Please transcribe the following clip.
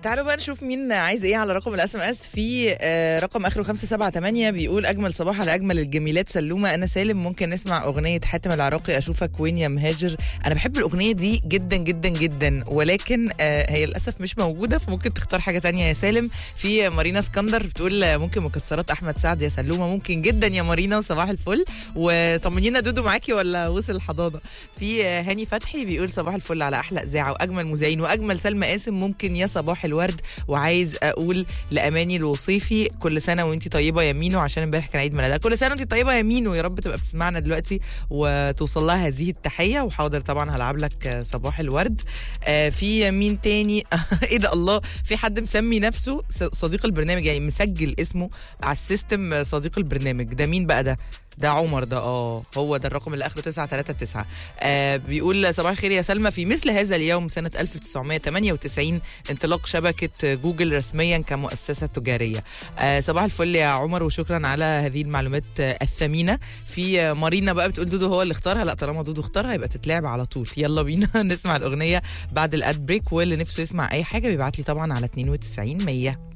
تعالوا بقى نشوف مين عايز ايه على رقم الاس ام اس في آه، رقم اخره 578 بيقول اجمل صباح على اجمل الجميلات سلومه انا سالم ممكن نسمع اغنيه حاتم العراقي اشوفك وين يا مهاجر انا بحب الاغنيه دي جدا جدا جدا ولكن آه، هي للاسف مش موجوده فممكن تختار حاجه تانية يا سالم في مارينا اسكندر بتقول آه، ممكن مكسرات احمد سعد يا سلومه ممكن جدا يا مارينا وصباح الفل وطمنينا دودو معاكي ولا وصل الحضانه في آه، هاني فتحي بيقول صباح الفل على احلى اذاعه واجمل مذيعين واجمل سلمى قاسم ممكن يا صباح الورد وعايز اقول لاماني الوصيفي كل سنه وانت طيبه يا مينو عشان امبارح كان عيد ميلادها كل سنه وانت طيبه يا مينو يا رب تبقى بتسمعنا دلوقتي وتوصل لها هذه التحيه وحاضر طبعا هلعب لك آه، صباح الورد آه، في مين تاني ايه ده الله في حد مسمي نفسه ص- صديق البرنامج يعني مسجل اسمه على السيستم آه، صديق البرنامج ده مين بقى ده ده عمر ده اه هو ده الرقم اللي اخره 939 آه بيقول صباح الخير يا سلمى في مثل هذا اليوم سنه 1998 انطلاق شبكه جوجل رسميا كمؤسسه تجاريه آه صباح الفل يا عمر وشكرا على هذه المعلومات آه، الثمينه في آه، مارينا بقى بتقول دودو هو اللي اختارها لا طالما دودو اختارها يبقى تتلعب على طول يلا بينا نسمع الاغنيه بعد الاد بريك واللي نفسه يسمع اي حاجه بيبعت لي طبعا على 92 100